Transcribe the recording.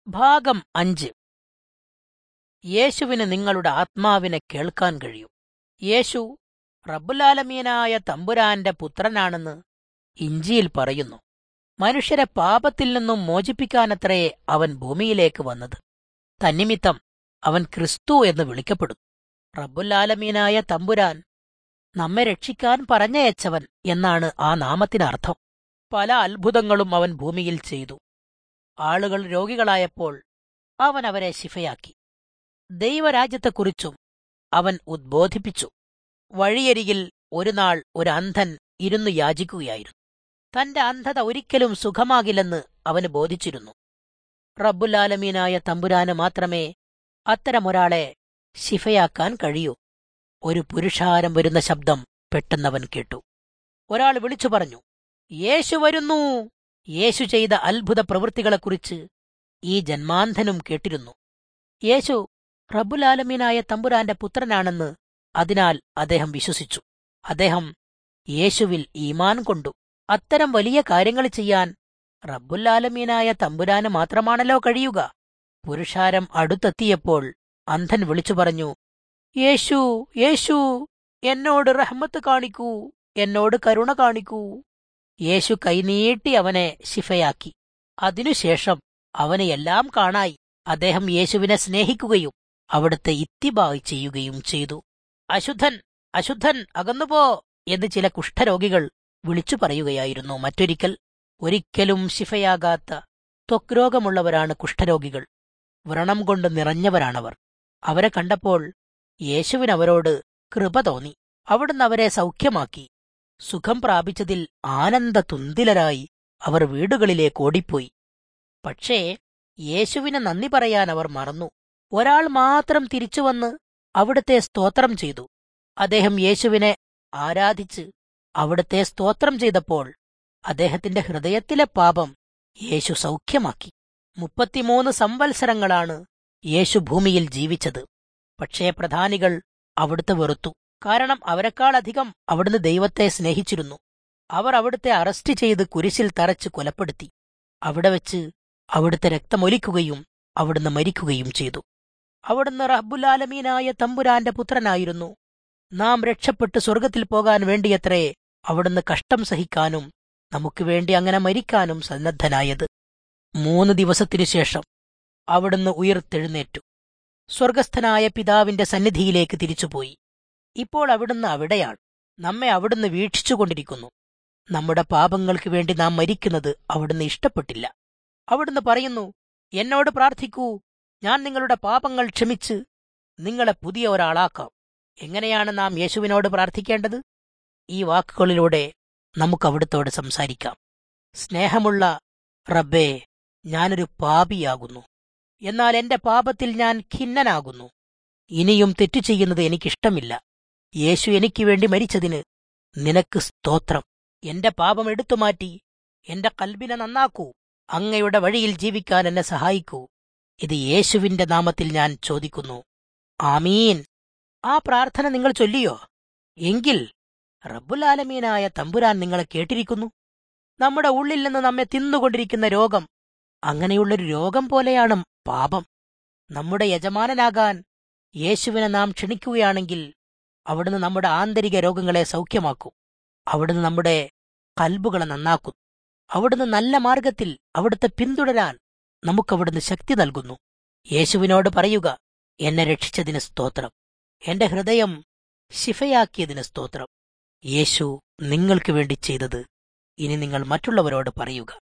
ഭാഗം അഞ്ച് യേശുവിന് നിങ്ങളുടെ ആത്മാവിനെ കേൾക്കാൻ കഴിയും യേശു റബ്ബുലാലമീനായ തമ്പുരാന്റെ പുത്രനാണെന്ന് ഇഞ്ചിയിൽ പറയുന്നു മനുഷ്യരെ പാപത്തിൽ നിന്നും മോചിപ്പിക്കാനത്രേ അവൻ ഭൂമിയിലേക്ക് വന്നത് തന്നിമിത്തം അവൻ ക്രിസ്തു എന്ന് വിളിക്കപ്പെടുന്നു റബ്ബുലാലമീനായ തമ്പുരാൻ നമ്മെ രക്ഷിക്കാൻ പറഞ്ഞയച്ചവൻ എന്നാണ് ആ നാമത്തിനർത്ഥം പല അത്ഭുതങ്ങളും അവൻ ഭൂമിയിൽ ചെയ്തു ആളുകൾ രോഗികളായപ്പോൾ അവൻ അവരെ ശിഫയാക്കി ദൈവരാജ്യത്തെക്കുറിച്ചും അവൻ ഉദ്ബോധിപ്പിച്ചു വഴിയരികിൽ ഒരു നാൾ ഒരു അന്ധൻ ഇരുന്നു യാചിക്കുകയായിരുന്നു തന്റെ അന്ധത ഒരിക്കലും സുഖമാകില്ലെന്ന് അവന് ബോധിച്ചിരുന്നു റബ്ബുലാലമീനായ തമ്പുരാന് മാത്രമേ അത്തരമൊരാളെ ശിഫയാക്കാൻ കഴിയൂ ഒരു പുരുഷാരം വരുന്ന ശബ്ദം പെട്ടെന്നവൻ കേട്ടു ഒരാൾ വിളിച്ചു പറഞ്ഞു യേശു വരുന്നു യേശു ചെയ്ത അത്ഭുത പ്രവൃത്തികളെക്കുറിച്ച് ഈ ജന്മാന്ധനും കേട്ടിരുന്നു യേശു റബ്ബുലാലമീനായ തമ്പുരാന്റെ പുത്രനാണെന്ന് അതിനാൽ അദ്ദേഹം വിശ്വസിച്ചു അദ്ദേഹം യേശുവിൽ ഈമാൻ കൊണ്ടു അത്തരം വലിയ കാര്യങ്ങൾ ചെയ്യാൻ റബ്ബുല്ലാലമീനായ തമ്പുരാന് മാത്രമാണല്ലോ കഴിയുക പുരുഷാരം അടുത്തെത്തിയപ്പോൾ അന്ധൻ വിളിച്ചു പറഞ്ഞു യേശു യേശു എന്നോട് റഹ്മത്ത് കാണിക്കൂ എന്നോട് കരുണ കാണിക്കൂ യേശു കൈനീട്ടി അവനെ ശിഫയാക്കി അതിനുശേഷം അവന് എല്ലാം കാണായി അദ്ദേഹം യേശുവിനെ സ്നേഹിക്കുകയും അവിടുത്തെ ഇത്തിബായി ചെയ്യുകയും ചെയ്തു അശുദ്ധൻ അശുദ്ധൻ അകന്നുപോ എന്ന് ചില കുഷ്ഠരോഗികൾ വിളിച്ചു പറയുകയായിരുന്നു മറ്റൊരിക്കൽ ഒരിക്കലും ശിഫയാകാത്ത ത്വക് രോഗമുള്ളവരാണ് കുഷ്ഠരോഗികൾ വ്രണം കൊണ്ട് നിറഞ്ഞവരാണവർ അവരെ കണ്ടപ്പോൾ യേശുവിനവരോട് കൃപ തോന്നി അവിടുന്ന് അവരെ സൗഖ്യമാക്കി സുഖം പ്രാപിച്ചതിൽ ആനന്ദ തുന്തിലരായി അവർ വീടുകളിലേക്ക് ഓടിപ്പോയി പക്ഷേ യേശുവിന് നന്ദി പറയാൻ അവർ മറന്നു ഒരാൾ മാത്രം തിരിച്ചുവന്ന് അവിടുത്തെ സ്തോത്രം ചെയ്തു അദ്ദേഹം യേശുവിനെ ആരാധിച്ച് അവിടുത്തെ സ്തോത്രം ചെയ്തപ്പോൾ അദ്ദേഹത്തിന്റെ ഹൃദയത്തിലെ പാപം യേശു സൗഖ്യമാക്കി മുപ്പത്തിമൂന്ന് സംവത്സരങ്ങളാണ് യേശു ഭൂമിയിൽ ജീവിച്ചത് പക്ഷേ പ്രധാനികൾ അവിടുത്തെ വെറുത്തു കാരണം അവരെക്കാളധികം അവിടുന്ന് ദൈവത്തെ സ്നേഹിച്ചിരുന്നു അവർ അവിടുത്തെ അറസ്റ്റ് ചെയ്ത് കുരിശിൽ തറച്ച് കൊലപ്പെടുത്തി അവിടെ വെച്ച് അവിടുത്തെ രക്തമൊലിക്കുകയും അവിടുന്ന് മരിക്കുകയും ചെയ്തു അവിടുന്ന് റബ്ബുലാലമീനായ തമ്പുരാന്റെ പുത്രനായിരുന്നു നാം രക്ഷപ്പെട്ട് സ്വർഗത്തിൽ പോകാൻ വേണ്ടിയത്രേ അവിടുന്ന് കഷ്ടം സഹിക്കാനും നമുക്ക് വേണ്ടി അങ്ങനെ മരിക്കാനും സന്നദ്ധനായത് മൂന്ന് ദിവസത്തിനു ശേഷം അവിടുന്ന് ഉയർത്തെഴുന്നേറ്റു സ്വർഗസ്ഥനായ പിതാവിന്റെ സന്നിധിയിലേക്ക് തിരിച്ചുപോയി ഇപ്പോൾ അവിടുന്ന് അവിടെയാണ് നമ്മെ അവിടുന്ന് വീക്ഷിച്ചുകൊണ്ടിരിക്കുന്നു നമ്മുടെ പാപങ്ങൾക്ക് വേണ്ടി നാം മരിക്കുന്നത് അവിടുന്ന് ഇഷ്ടപ്പെട്ടില്ല അവിടുന്ന് പറയുന്നു എന്നോട് പ്രാർത്ഥിക്കൂ ഞാൻ നിങ്ങളുടെ പാപങ്ങൾ ക്ഷമിച്ച് നിങ്ങളെ പുതിയ ഒരാളാക്കാം എങ്ങനെയാണ് നാം യേശുവിനോട് പ്രാർത്ഥിക്കേണ്ടത് ഈ വാക്കുകളിലൂടെ നമുക്ക് അവിടുത്തോട് സംസാരിക്കാം സ്നേഹമുള്ള റബ്ബേ ഞാനൊരു പാപിയാകുന്നു എന്നാൽ എന്റെ പാപത്തിൽ ഞാൻ ഖിന്നനാകുന്നു ഇനിയും തെറ്റു ചെയ്യുന്നത് എനിക്കിഷ്ടമില്ല യേശു എനിക്ക് വേണ്ടി മരിച്ചതിന് നിനക്ക് സ്തോത്രം എന്റെ പാപം എടുത്തുമാറ്റി എന്റെ കൽബിനെ നന്നാക്കൂ അങ്ങയുടെ വഴിയിൽ ജീവിക്കാൻ എന്നെ സഹായിക്കൂ ഇത് യേശുവിന്റെ നാമത്തിൽ ഞാൻ ചോദിക്കുന്നു ആമീൻ ആ പ്രാർത്ഥന നിങ്ങൾ ചൊല്ലിയോ എങ്കിൽ റബ്ബുലാലമീനായ തമ്പുരാൻ നിങ്ങളെ കേട്ടിരിക്കുന്നു നമ്മുടെ ഉള്ളിൽ നിന്ന് നമ്മെ തിന്നുകൊണ്ടിരിക്കുന്ന രോഗം അങ്ങനെയുള്ളൊരു രോഗം പോലെയാണ് പാപം നമ്മുടെ യജമാനനാകാൻ യേശുവിനെ നാം ക്ഷണിക്കുകയാണെങ്കിൽ അവിടുന്ന് നമ്മുടെ ആന്തരിക രോഗങ്ങളെ സൗഖ്യമാക്കും അവിടുന്ന് നമ്മുടെ കൽബുകളെ നന്നാക്കും അവിടുന്ന് നല്ല മാർഗത്തിൽ അവിടുത്തെ പിന്തുടരാൻ നമുക്കവിടുന്ന് ശക്തി നൽകുന്നു യേശുവിനോട് പറയുക എന്നെ രക്ഷിച്ചതിന് സ്തോത്രം എന്റെ ഹൃദയം ശിഫയാക്കിയതിന് സ്തോത്രം യേശു നിങ്ങൾക്ക് വേണ്ടി ചെയ്തത് ഇനി നിങ്ങൾ മറ്റുള്ളവരോട് പറയുക